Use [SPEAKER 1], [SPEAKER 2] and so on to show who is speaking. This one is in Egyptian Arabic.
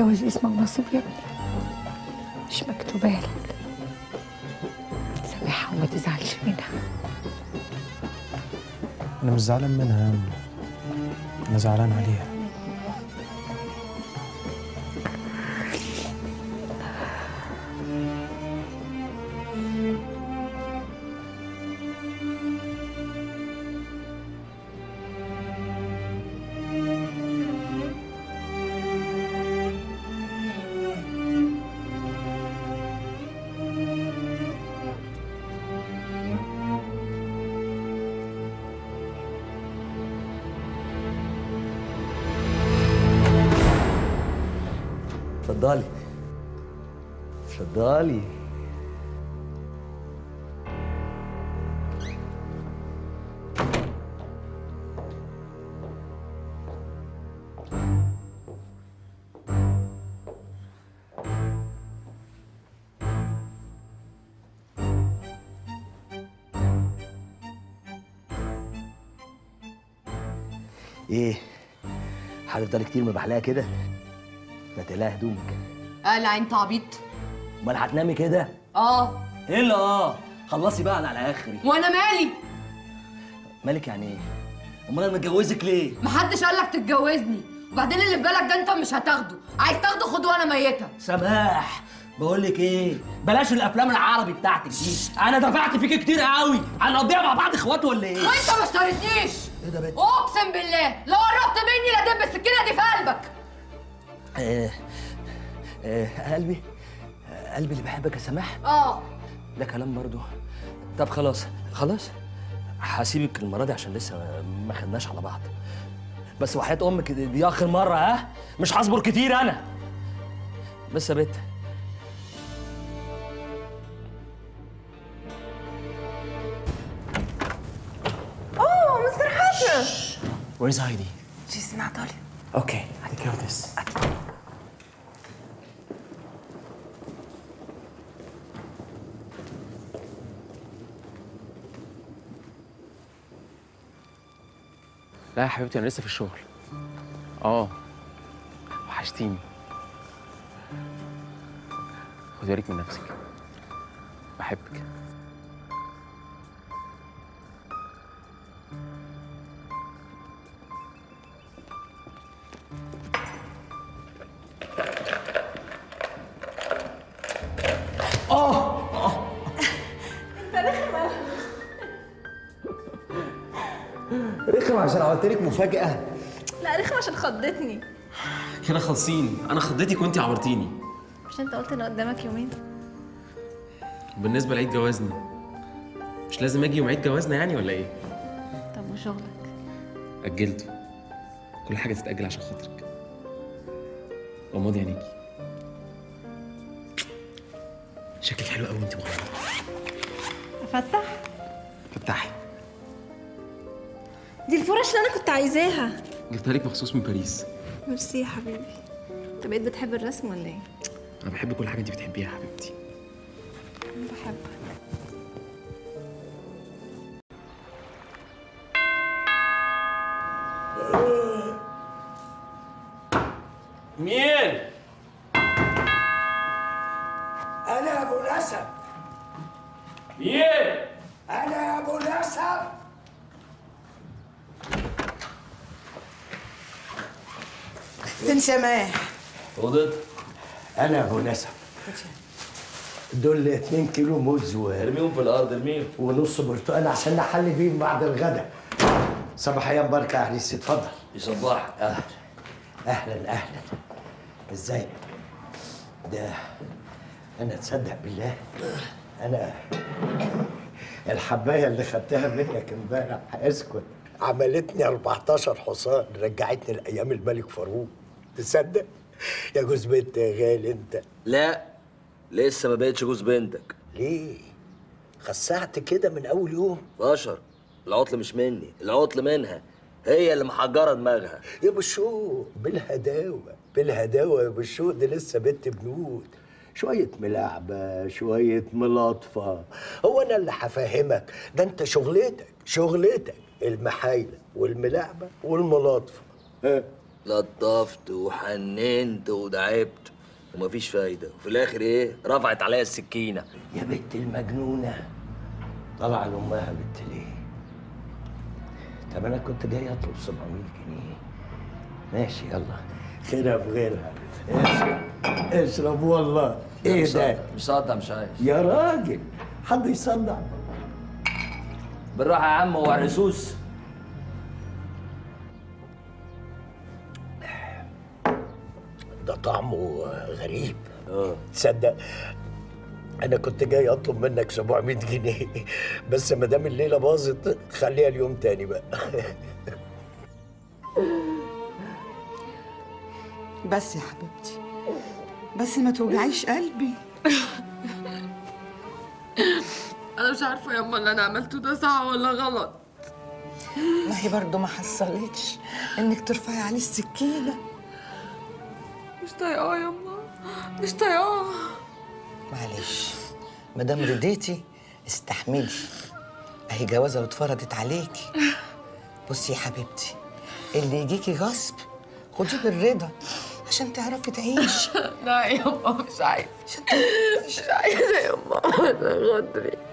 [SPEAKER 1] الجواز اسمه نصيب يا ابني مش مكتوبة لك سامحها وما تزعلش منها
[SPEAKER 2] انا مش زعلان منها يا أمي. انا زعلان عليها
[SPEAKER 3] اتفضلي اتفضلي ايه هتفضلي كتير مبحلقه كده ما تقلقي هدومك
[SPEAKER 4] قلع انت عبيط
[SPEAKER 3] امال هتنامي كده
[SPEAKER 4] اه
[SPEAKER 3] ايه اللي اه خلصي بقى انا على اخري
[SPEAKER 4] وانا مالي
[SPEAKER 3] مالك يعني ايه امال انا متجوزك ليه
[SPEAKER 4] محدش قالك تتجوزني وبعدين اللي في بالك ده انت مش هتاخده عايز تاخده خده وانا ميته
[SPEAKER 3] سماح بقول لك ايه بلاش الافلام العربي بتاعتك دي انا دفعت فيك كتير قوي هنقضيها مع بعض اخوات ولا ايه
[SPEAKER 4] وانت ما اشتريتنيش
[SPEAKER 3] ايه ده بنت
[SPEAKER 4] اقسم بالله لو قربت مني لا دب السكينه دي في قلبك
[SPEAKER 3] آه آه قلبي آه قلبي اللي بحبك يا سماح
[SPEAKER 4] اه
[SPEAKER 3] ده كلام برضو طب خلاص خلاص هسيبك المره دي عشان لسه ما خدناش على بعض بس وحياة امك دي دي اخر مره ها مش هصبر كتير انا بس يا بت
[SPEAKER 5] Oh, Mr. Hatter.
[SPEAKER 2] Where's Heidi?
[SPEAKER 5] She's not all.
[SPEAKER 2] Okay, I take care of this. لا يا حبيبتي انا لسه في الشغل اه وحشتيني خدي بالك من نفسك بحبك
[SPEAKER 6] رخم عشان عملت لك مفاجأة
[SPEAKER 5] لا رخم عشان خضتني
[SPEAKER 2] كده خالصين انا خضيتك وانتي عورتيني
[SPEAKER 5] مش انت قلت ان قدامك يومين
[SPEAKER 2] بالنسبه لعيد جوازنا مش لازم اجي يوم عيد جوازنا يعني ولا ايه
[SPEAKER 5] طب وشغلك
[SPEAKER 2] اجلته كل حاجه تتاجل عشان خاطرك غمضي عينيكي شكلك حلو قوي وانت مغمضه
[SPEAKER 5] افتح
[SPEAKER 2] فتحي
[SPEAKER 5] دي الفرش اللي انا كنت عايزاها
[SPEAKER 2] جبتها لك مخصوص من باريس
[SPEAKER 5] ميرسي يا حبيبي انت بقيت بتحب الرسم ولا ايه
[SPEAKER 2] انا بحب كل حاجه انت بتحبيها يا حبيبتي
[SPEAKER 5] انا بحبك
[SPEAKER 2] مين
[SPEAKER 6] أنا أبو الأسد
[SPEAKER 2] مين
[SPEAKER 6] أنا أبو الأسد
[SPEAKER 7] فين سماح؟
[SPEAKER 3] وضت
[SPEAKER 6] أنا أبو الأسد دول 2 كيلو موز و...
[SPEAKER 3] ارميهم في الارض ارميهم
[SPEAKER 6] ونص برتقال عشان نحل بيهم بعد الغداء صباحية مباركة يا عريس اتفضل
[SPEAKER 3] يصبح
[SPEAKER 6] أهلا أهلا أهلا إزاي؟ ده أنا تصدق بالله أنا الحباية اللي خدتها منك امبارح اسكت عملتني 14 حصان رجعتني لأيام الملك فاروق تصدق؟ يا جوز بنت يا غالي أنت
[SPEAKER 3] لا لسه ما بقتش جوز بنتك
[SPEAKER 6] ليه؟ خسعت كده من أول يوم
[SPEAKER 3] بشر العطل مش مني العطل منها هي اللي محجره دماغها
[SPEAKER 6] يا بالشوق بالهداوة بالهداوة يا بالشوق دي لسه بنت بنود شوية ملاعبة شوية ملاطفة هو أنا اللي هفهمك ده أنت شغلتك شغلتك المحايلة والملاعبة والملاطفة ها
[SPEAKER 3] لطفت وحننت ودعبت ومفيش فايده وفي الاخر ايه رفعت عليا السكينه
[SPEAKER 6] يا بنت المجنونة طلع لأمها بنت ليه؟ طب أنا كنت جاي أطلب 700 جنيه ماشي يلا خيرها في غيرها اشرب اشرب والله ايه
[SPEAKER 3] مش
[SPEAKER 6] ده؟
[SPEAKER 3] صدق- مش صدق مش عايز
[SPEAKER 6] يا راجل حد يصدع
[SPEAKER 3] بالراحه يا عم هو عرسوس
[SPEAKER 6] ده طعمه غريب اه تصدق انا كنت جاي اطلب منك 700 جنيه بس ما دام الليله باظت خليها اليوم تاني بقى
[SPEAKER 7] بس يا حبيبتي بس ما توجعيش قلبي
[SPEAKER 4] انا مش عارفه يا اما اللي انا عملته ده صح ولا غلط
[SPEAKER 7] ما هي برضه ما حصلتش انك ترفعي عليه السكينه
[SPEAKER 4] مش طايقاه يا اما مش طايقاه
[SPEAKER 7] معلش ما دام رضيتي استحملي اهي جوازه واتفرضت عليكي بصي يا حبيبتي اللي يجيكي غصب خديه بالرضا عشان تعرفي تعيشي
[SPEAKER 4] لا يا اما مش عايزه
[SPEAKER 7] عشان تعرفي تعيشي
[SPEAKER 4] مش عايزه يا اما انا غدري